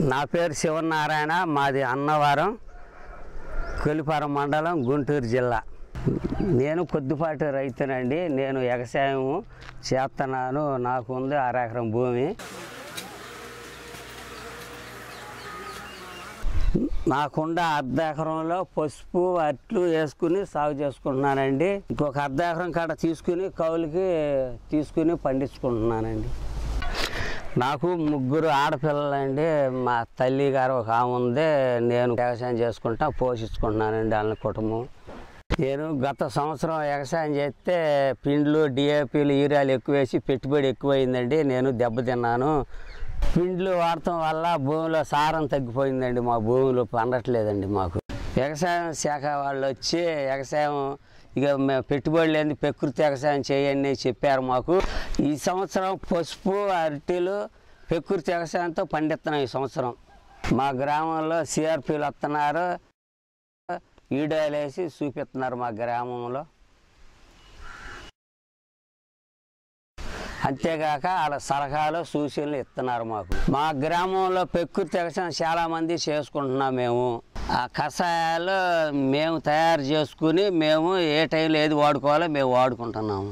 నా పేరు శివనారాయణ మాది అన్నవరం కొలిపారం మండలం గుంటూరు జిల్లా నేను కొద్దిపాటి రైతునండి నేను వ్యవసాయం చేస్తున్నాను నాకు ఉంది అరెకరం భూమి నాకుండ అర్ధ ఎకరంలో పసుపు అట్లు వేసుకుని సాగు చేసుకుంటున్నానండి ఇంకొక అర్ధ ఎకరం కాడ తీసుకుని కౌలుకి తీసుకుని పండించుకుంటున్నానండి నాకు ముగ్గురు ఆడపిల్లలండి మా తల్లి గారు ఒక ఆమె ఉంది నేను వ్యవసాయం చేసుకుంటా పోషించుకుంటున్నానండి వాళ్ళ కుటుంబం నేను గత సంవత్సరం వ్యవసాయం చేస్తే పిండ్లు డిఏపీలు యూరియాలు ఎక్కువ వేసి పెట్టుబడి ఎక్కువైందండి నేను దెబ్బతిన్నాను పిండ్లు వాడటం వల్ల భూమిలో సారం తగ్గిపోయిందండి మా భూమిలో పండట్లేదండి మాకు వ్యవసాయం శాఖ వాళ్ళు వచ్చి వ్యవసాయం ఇక మేము పెట్టుబడి లేని ప్రకృతి వ్యవసాయం చేయండి అని చెప్పారు మాకు ఈ సంవత్సరం పసుపు అరటిలు ప్రకృతి వ్యవసాయంతో పండిస్తున్నాం ఈ సంవత్సరం మా గ్రామంలో సిఆర్పీలు వస్తున్నారు ఈడోలు వేసి చూపిస్తున్నారు మా గ్రామంలో అంతేగాక వాళ్ళ సలహాలు సూచనలు ఇస్తున్నారు మాకు మా గ్రామంలో ప్రకృతి వ్యవసాయం చాలా మంది చేసుకుంటున్నాం మేము ఆ కషాయాలు మేము తయారు చేసుకుని మేము ఏ టైంలో ఏది వాడుకోవాలో మేము వాడుకుంటున్నాము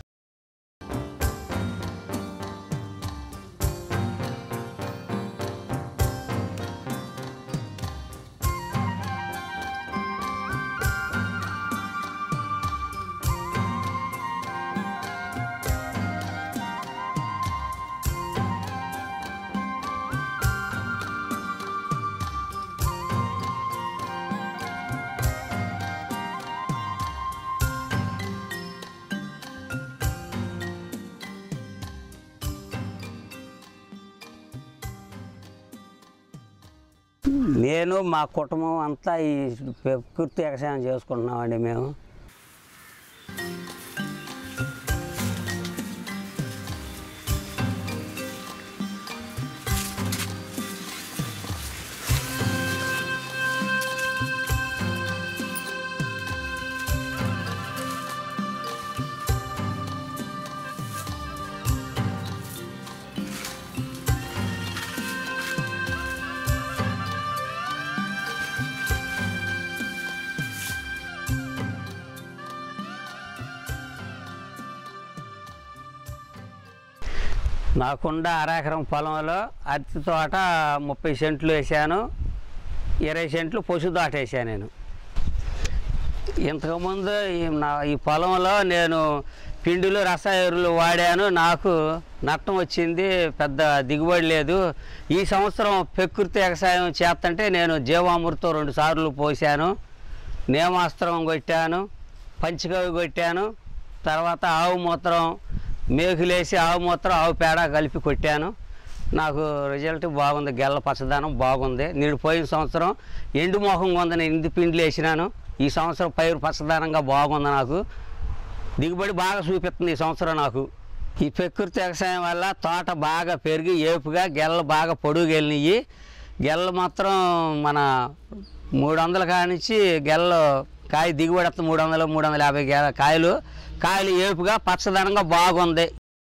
నేను మా కుటుంబం అంతా ఈ ప్రకృతి వ్యవసాయం చేసుకుంటున్నామండి మేము నాకుండ అరెకరం పొలంలో అరటి తోట ముప్పై సెంట్లు వేసాను ఇరవై సెంట్లు పశు తోట వేసాను నేను ఇంతకుముందు ఈ నా ఈ పొలంలో నేను పిండిలు రసాయనాలు వాడాను నాకు నష్టం వచ్చింది పెద్ద దిగుబడి లేదు ఈ సంవత్సరం ప్రకృతి వ్యవసాయం చేస్తుంటే నేను జీవామృతం రెండు సార్లు పోసాను నేమాస్త్రం కొట్టాను పంచగవి కొట్టాను తర్వాత ఆవు మూత్రం మేకులేసి ఆవు మూత్రం ఆవు పేడ కలిపి కొట్టాను నాకు రిజల్ట్ బాగుంది గెల్ల పచ్చదనం బాగుంది నేను పోయిన సంవత్సరం ఎండు మొహంగా ఉంది నేను ఇంది పిండిలు వేసినాను ఈ సంవత్సరం పైరు పచ్చదనంగా బాగుంది నాకు దిగుబడి బాగా చూపిస్తుంది ఈ సంవత్సరం నాకు ఈ ప్రకృతి వ్యవసాయం వల్ల తోట బాగా పెరిగి ఏపుగా గెల్ల బాగా పొడుగు వెళ్ళినాయి గెల్ల మాత్రం మన మూడు వందల కానించి గెల్ల కాయ దిగుబడి వస్తుంది మూడు వందలు మూడు వందల యాభై గెల- కాయలు కాయలు ఏపుగా పచ్చదనంగా బాగుంది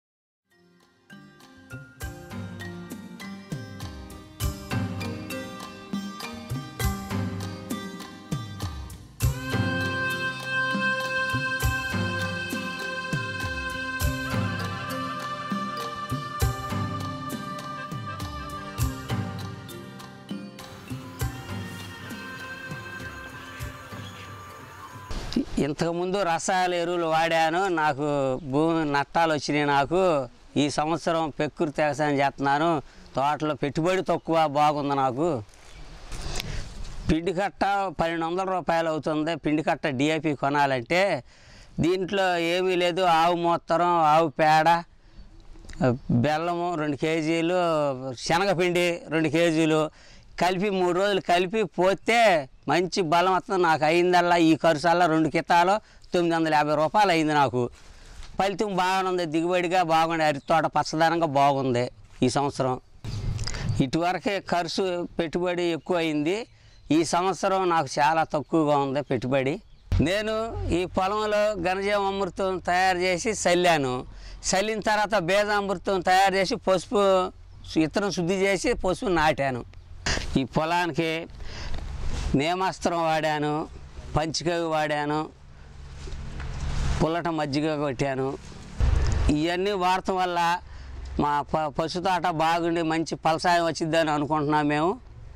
ఇంతకుముందు రసాయన ఎరువులు వాడాను నాకు భూమి నష్టాలు వచ్చినాయి నాకు ఈ సంవత్సరం ప్రకృతి వ్యవసాయం చేస్తున్నాను తోటలో పెట్టుబడి తక్కువ బాగుంది నాకు పిండి కట్ట పన్నెండు వందల రూపాయలు అవుతుంది పిండి కట్ట డిఏపి కొనాలంటే దీంట్లో ఏమీ లేదు ఆవు మూత్రం ఆవు పేడ బెల్లము రెండు కేజీలు శనగపిండి రెండు కేజీలు కలిపి మూడు రోజులు కలిపి పోతే మంచి బలం వస్తుంది నాకు అయిందల్లా ఈ ఖర్చల్లా రెండు కితాలు తొమ్మిది వందల యాభై రూపాయలు అయింది నాకు ఫలితం బాగుంది దిగుబడిగా బాగుంది అరటి తోట పచ్చదనంగా బాగుంది ఈ సంవత్సరం ఇటువరకే ఖర్చు పెట్టుబడి ఎక్కువ అయింది ఈ సంవత్సరం నాకు చాలా తక్కువగా ఉంది పెట్టుబడి నేను ఈ పొలంలో ఘనజీవ అమృతం తయారు చేసి చల్లాను చల్లిన తర్వాత బేజామృతం తయారు చేసి పసుపు విత్తనం శుద్ధి చేసి పసుపు నాటాను ఈ పొలానికి నేమాస్త్రం వాడాను పంచికవి వాడాను పుల్లట మజ్జిగ కొట్టాను ఇవన్నీ వాడటం వల్ల మా ప పశు తోట బాగుండి మంచి ఫలసాయం వచ్చిద్దని అనుకుంటున్నాం మేము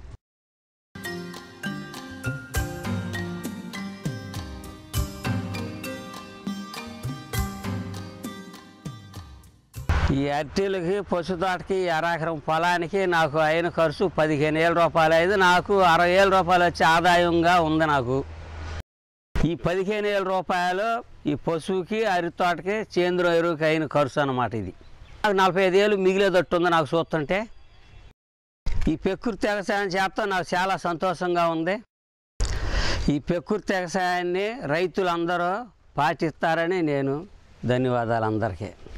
ఈ అరటీలకి పశు తోటకి ఎకరం పొలానికి నాకు అయిన ఖర్చు పదిహేను వేల రూపాయలు అయింది నాకు అరవై వేల రూపాయలు వచ్చే ఆదాయంగా ఉంది నాకు ఈ పదిహేను వేల రూపాయలు ఈ పశువుకి అరటి తోటకి సేంద్రం ఎరువుకి అయిన ఖర్చు అన్నమాట ఇది నాకు నలభై ఐదు వేలు మిగిలేదట్టు ఉంది నాకు చూస్తుంటే ఈ ప్రకృతి వ్యవసాయం చేస్తాం నాకు చాలా సంతోషంగా ఉంది ఈ ప్రకృతి వ్యవసాయాన్ని రైతులందరూ పాటిస్తారని నేను ధన్యవాదాలు అందరికీ